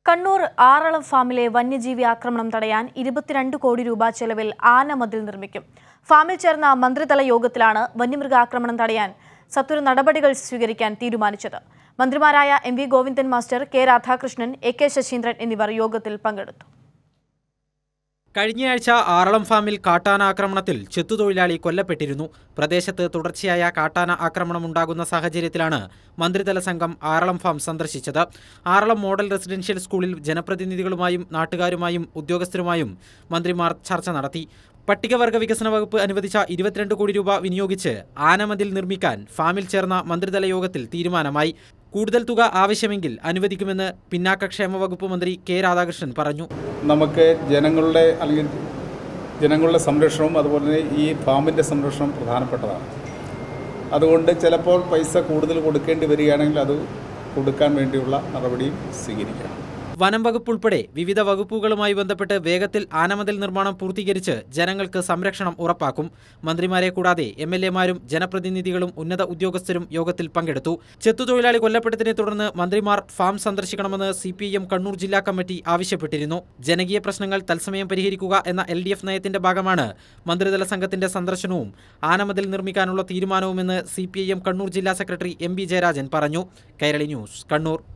കണ്ണൂർ ആറളം ഫാമിലെ വന്യജീവി ആക്രമണം തടയാൻ ഇരുപത്തിരണ്ട് കോടി രൂപ ചെലവിൽ ആനമതിൽ നിർമ്മിക്കും ഫാമിൽ ചേർന്ന മന്ത്രിതല യോഗത്തിലാണ് വന്യമൃഗാക്രമണം തടയാൻ സത്വര നടപടികൾ സ്വീകരിക്കാൻ തീരുമാനിച്ചത് മന്ത്രിമാരായ M V Govindan master K Radhakrishnan A K Saseendran എന്നിവർ യോഗത്തിൽ പങ്കെടുത്തു കഴിഞ്ഞയാഴ്ച ആറളം ഫാമിൽ കാട്ടാന ആക്രമണത്തിൽ ചെത്തുതൊഴിലാളി കൊല്ലപ്പെട്ടിരുന്നു പ്രദേശത്ത് തുടർച്ചയായ കാട്ടാന ആക്രമണം ഉണ്ടാകുന്ന സാഹചര്യത്തിലാണ് മന്ത്രിതല സംഘം ആറളം ഫാം സന്ദർശിച്ചത് ആറളം മോഡൽ റെസിഡൻഷ്യൽ സ്കൂളിൽ ജനപ്രതിനിധികളുമായും നാട്ടുകാരുമായും ഉദ്യോഗസ്ഥരുമായും മന്ത്രിമാർ ചർച്ച നടത്തി പട്ടികവർഗ വികസന വകുപ്പ് അനുവദിച്ച ഇരുപത്തിരണ്ട് കോടി രൂപ വിനിയോഗിച്ച് ആനമതിൽ നിർമ്മിക്കാൻ ഫാമിൽ ചേർന്ന മന്ത്രിതല യോഗത്തിൽ തീരുമാനമായി കൂടുതൽ തുക ആവശ്യമെങ്കിൽ അനുവദിക്കുമെന്ന് പിന്നാക്കക്ഷേമ വകുപ്പ് മന്ത്രി കെ രാധാകൃഷ്ണൻ പറഞ്ഞു നമുക്ക് ജനങ്ങളുടെ അല്ലെങ്കിൽ ജനങ്ങളുടെ സംരക്ഷണവും അതുപോലെ തന്നെ ഈ ഫാമിൻ്റെ സംരക്ഷണം പ്രധാനപ്പെട്ടതാണ് അതുകൊണ്ട് ചിലപ്പോൾ പൈസ കൂടുതൽ കൊടുക്കേണ്ടി വരികയാണെങ്കിൽ അത് കൊടുക്കാൻ വേണ്ടിയുള്ള നടപടിയും സ്വീകരിക്കാം വനം വകുപ്പ് ഉൾപ്പെടെ വിവിധ വകുപ്പുകളുമായി ബന്ധപ്പെട്ട് വേഗത്തിൽ ആനമതിൽ നിർമ്മാണം പൂർത്തീകരിച്ച് ജനങ്ങൾക്ക് സംരക്ഷണം ഉറപ്പാക്കും മന്ത്രിമാരെ കൂടാതെ എം എൽ എമാരും ജനപ്രതിനിധികളും ഉന്നത ഉദ്യോഗസ്ഥരും യോഗത്തിൽ പങ്കെടുത്തു ചെത്തുതൊഴിലാളി കൊല്ലപ്പെട്ടതിനെ തുടർന്ന് മന്ത്രിമാർ ഫാം സന്ദർശിക്കണമെന്ന് സി പി എം കണ്ണൂർ ജില്ലാ കമ്മിറ്റി ആവശ്യപ്പെട്ടിരുന്നു ജനകീയ പ്രശ്നങ്ങൾ തത്സമയം പരിഹരിക്കുക എന്ന എൽ ഡി എഫ് നയത്തിന്റെ ഭാഗമാണ് മന്ത്രിതല സംഘത്തിന്റെ സന്ദർശനവും ആനമതിൽ നിർമ്മിക്കാനുള്ള തീരുമാനവുമെന്ന് C P I M Kannur ജില്ലാ സെക്രട്ടറി എം ബി ജയരാജൻ പറഞ്ഞു കൈരളി ന്യൂസ് കണ്ണൂർ